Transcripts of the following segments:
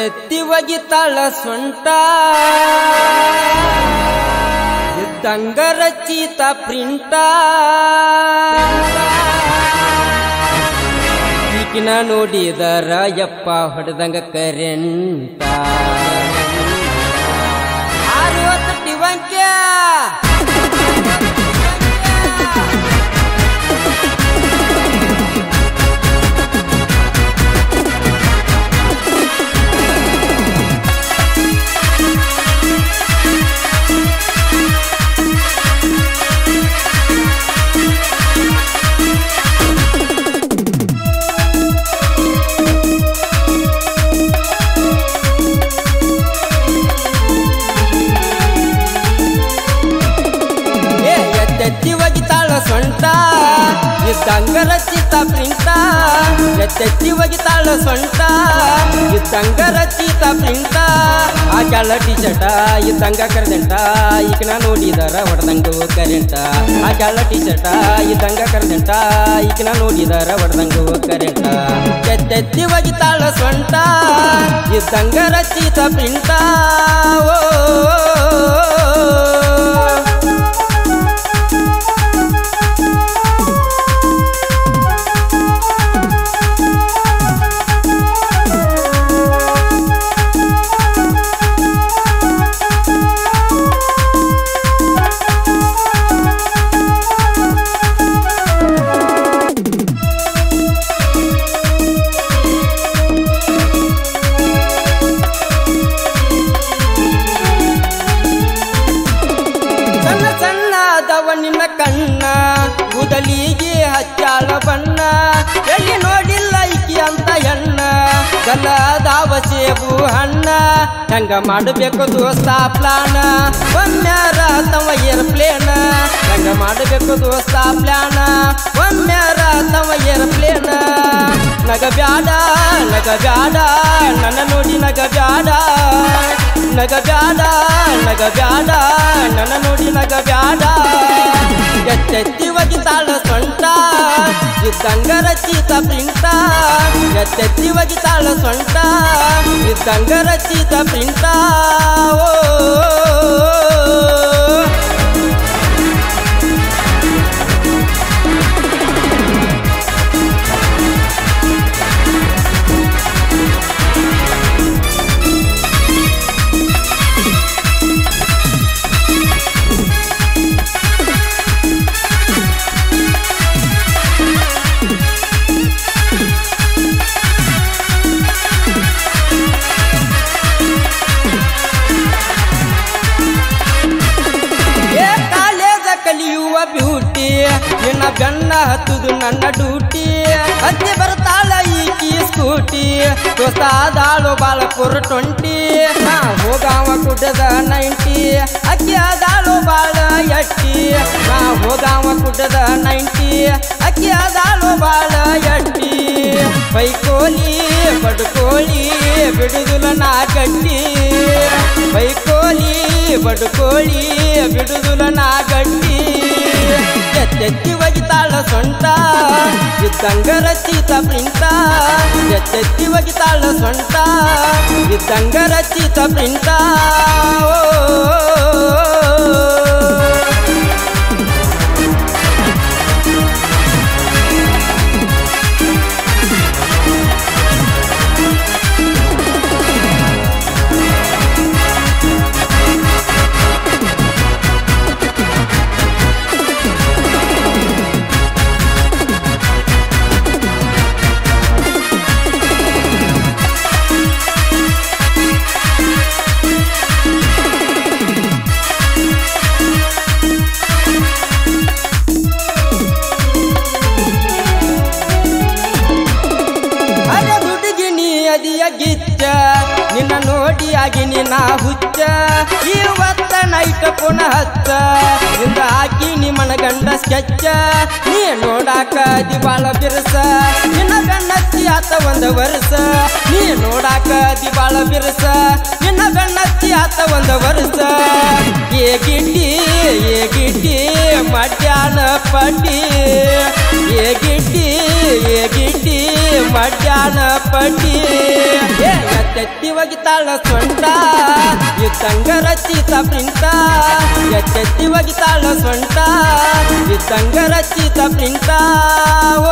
ಎತ್ತೆತ್ತಿ ಒಗಿತಾಳ ಸೊಂಟ ಇದ್ದಂಗ ರಚಿತ ಪ್ರಿಂಟ ಈಕಿನ ನೋಡಿದರ ಯಪ್ಪ ಹೊಡೆದಂಗ ಕರೆಂಟ ಆರು ಹೊತ್ತು ಟಿವಂಕ್ಯ ಏ ಎತ್ತೆತ್ತಿ ಒಗಿತಾಳ ಸೊಂಟ ಇದ್ದಂಗ ರಚಿತ ಪ್ರಿಂಟ ಎತ್ತೆತ್ತಿ ಒಗಿತಾಳ ಸೊಂಟ ಇದ್ದಂಗ ರಚಿತ ಪ್ರಿಂಟ ಆ ಕೆಳ ಟಿ ಶರ್ಟ ಇದ್ದಂಗ ಕರೆದಂಟ ಈಗಿನ ನೋಡಿದರ ಹೊಡೆದಂಗ ಕರೆಂಟ ಆ ಕೆಳ ಟಿ ಶರ್ಟ ಇದ್ದಂಗ ಕರೆದಂಟ ಈಗಿನ ನೋಡಿದರ ಹೊಡೆದಂಗ ಕರೆಂಟ ಎತ್ತೆತ್ತಿ ಒಗಿತಾಳ ಸೊಂಟ ಇದ್ದಂಗ ರಚಿತ ಪ್ರಿಂಟ ಓ ಸಣ್ಣ ಸಣ್ಣದವ ನಿನ್ನ ಕಣ್ಣ ಗುದಲಿಗೆ ಹಚ್ಚಾಳ ಬಣ್ಣ ಎಲ್ಲಿ ನೋಡಿಲ್ಲ ಈಕಿ ಅಂತ ಹೆಣ್ಣ ಗಲ್ಲದಾವ ಸೇಬು ಹಣ್ಣ ಹೆಂಗ ಮಾಡಬೇಕು ದೋಸ್ತ ಪ್ಲಾನ ಒಮ್ಮ್ಯಾರ ತವ ಏರ್ಪ್ಲೇನ ಹೆಂಗ ಮಾಡಬೇಕು ದೋಸ್ತ ಪ್ಲಾನ ಒಮ್ಮ್ಯಾರ ತವ ಏರ್ಪ್ಲೇನ ನಗ ಬ್ಯಾಡ ನಗ ಬ್ಯಾಡ ನನ್ನ ನೋಡಿ ನಗ ಬ್ಯಾಡ ನಗ ಬ್ಯಾಡ ನಗ ಬ್ಯಾಡ ನನ್ನ ನೋಡಿ ನಗ ಬ್ಯಾಡ ಎತ್ತೆತ್ತಿ ಒಗಿತಾಳ ಸೊಂಟ ಇದ್ದಂಗ ರಚಿತ ಪ್ರಿಂಟ ಎತ್ತೆತ್ತಿ ಒಗಿತಾಳ ಸೊಂಟ ಇದ್ದಂಗ ರಚಿತ ಪ್ರಿಂಟ ಓ ಏ ಕಾಲೇಜ ಕಲಿಯುವ ಬ್ಯೂಟಿ ನಿನ್ನ ಬೆನ್ನ ಹತ್ತುದು ನನ್ನ ಡ್ಯೂಟಿ ಹತ್ತಿ ಬರ್ತಾಳ ಈಕಿ ಸ್ಕೂಟಿ ದೋಸ್ತಾದಾಳು ಬಾಳ ಪುರ್ ಟ್ವೆಂಟಿ ನಾ ಹೋಗಾವ ಕುಡ್ಡದ ನೈಂಟಿ ಅಕ್ಕಿ ಅದಾಳು ಬಾಳ ಎಟ್ಟಿ ನಾ ಹೋಗಾವ ಕುಡ್ಡದ ನೈಂಟಿ ಅಕ್ಕಿ ಅದಾಳು ಬಾಳ ಎಟ್ಟಿ ಬೈಕೋಲಿ ಬಡ್ಕೋಳಿ ಬಿಡುದಿಲ್ಲ ನಾ ಗಟ್ಟಿ ಬೈಕೋಲಿ ಬಡ್ಕೋಳಿ ಬಿಡುದಿಲ್ಲ ನಾ ಗಟ್ಟಿ ಎತ್ತೆತ್ತಿ ಒಗಿತಾಳ ಸೊಂಟ ಇದ್ದಂಗ ರಚಿತ ಪ್ರಿಂಟ ಎತ್ತೆತ್ತಿ ಒಗಿತಾಳ ಸೊಂಟ ಇದ್ದಂಗ ರಚಿತ ಪ್ರಿಂಟ ಓ ಅರೆ ದುಡ್ಡಿಗೆ ನೀ ಅದಿಯ ಗಿಚ್ಚ ನಿನ್ನ ನೋಡಿ ಆಗಿ ನಿನ್ನ ಹುಚ್ಚ ಇವತ್ತ ನೈಟ್ ಪುನಃ ಹಚ್ಚ ಇಂದ ಹಾಕಿ ನಿಮ್ಮನ ಗಂಡ ಸ್ಕೆಚ್ಚ ನೀ ನೋಡಾಕ ಅದಿ ಬಾಳ ಬಿರ್ಸ ನಿನ್ನ ಬೆನ್ನತ್ತಿ ಆತ ಒಂದ ವರ್ಷ ನೀ ನೋಡಾಕ ಅದಿ ಬಾಳ ಬಿರ್ಸ ನಿನ್ನ ಬೆನ್ನತ್ತಿ ಆತ ಒಂದ ವರ್ಷ ಏ ಗಿಡ್ಡಿ ಏ ಗಿಡ್ಡಿ ಮಧ್ಯಾಹ್ನ ಪಟ್ಟಿ ಏ ಗಿಡ್ಡಿ ಏ ಗಿಡ್ಡಿ ಮಡ್ಯಾನ ಪಟ್ಟಿ ಏ, ಎತ್ತೆತ್ತಿ ಒಗಿತಾಳ ಸೊಂಟ ಇದ್ದಂಗ ರಚಿತ ಪ್ರಿಂಟ ಎತ್ತೆತ್ತಿ ಒಗಿತಾಳ ಸೊಂಟ ಇದ್ದಂಗ ರಚಿತ ಪ್ರಿಂಟ ಓ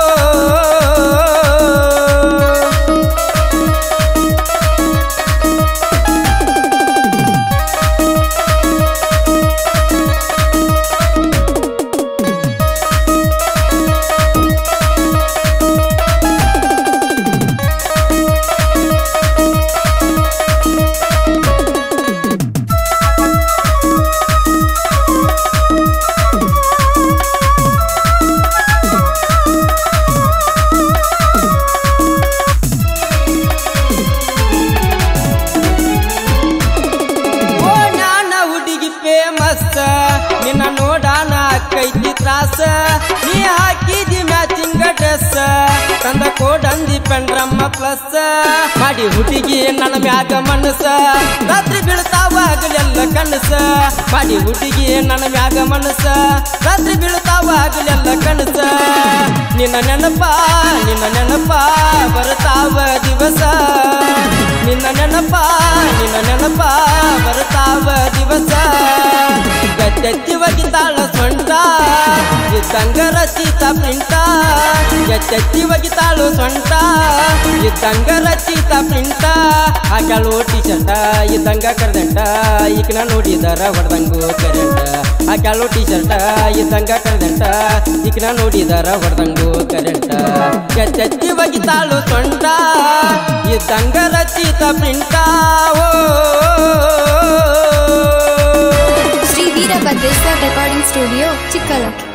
ಓ ಜ್ಞಾನ ಹುಡುಗಿ ಫೇಮಸ್ ನಿನ್ನ ನೋಡಾನ ಕೈತಿ ತ್ರಾಸ ನೀ ಹಾಕಿದಿ ಮ್ಯಾಚಿಂಗ್ ಡ್ರೆಸ್ ತಂದ ಕೋಡಂದಿ ಪೆಂಡ್ರಮ್ಮ ಪ್ಲಸ್ ಮಾಡಿ ಹುಡುಗಿ ನನ್ನ ಮ್ಯಾಗ ಮನಸ್ಸ ರಾತ್ರಿ ಬೀಳ್ತಾವ ಹಗಲೆಲ್ಲ ಕನಸ ಮಾಡಿ ಹುಡುಗಿ ನನ್ನ ಮ್ಯಾಗ ಮನಸ್ಸ ರಾತ್ರಿ ಬೀಳ್ತಾವ ಹಗಲೆಲ್ಲ ಕನಸ ನಿನ್ನ ನೆನಪ ನಿನ್ನ ನೆನಪ ಬರ್ತಾವ ದಿವಸ ನಿನ್ನ ನೆನಪ ನಿನ್ನ ನೆನಪ ಬರ್ತಾವ ದಿವಸ ಎತ್ತೆತ್ತಿ ಒಗಿತಾಳ ಸೊಂಟ ಇದ್ದಂಗ ರಚಿತ ಪ್ರಿಂಟ ಎತ್ತೆತ್ತಿ ಒಗಿತಾಳು ಸೊಂಟ ಇದ್ದಂಗ ರಚಿತ ಪ್ರಿಂಟ ಹಾಕ್ಯಾಳು ಟಿ ಶರ್ಟ ಇದ್ದಂಗ ಕರೆದಂಟ ಈಗ ನೋಡಿದರ ಹೊಡೆದಂಗು ಕರೆಂಟ ಹಾಕ್ಯಾಳು ಟಿ ಶರ್ಟ ಇದ್ದಂಗ ಕರೆದಂಟ ಈಗ ನೋಡಿದರ ಹೊಡೆದಂಗು ಕರೆಂಟ ಎತ್ತೆತ್ತಿ ಒಗಿತಾಳು ಸೊಂಟ ಇದ್ದಂಗ ರಚಿತ ಪ್ರಿಂಟ ಓ ಶ್ರೀ ವೀರಭದ್ರೇಶ್ವರ್ ರೆಕಾರ್ಡಿಂಗ್ ಸ್ಟುಡಿಯೋ ಚಿಕ್ಕಲಕ್ಕಿ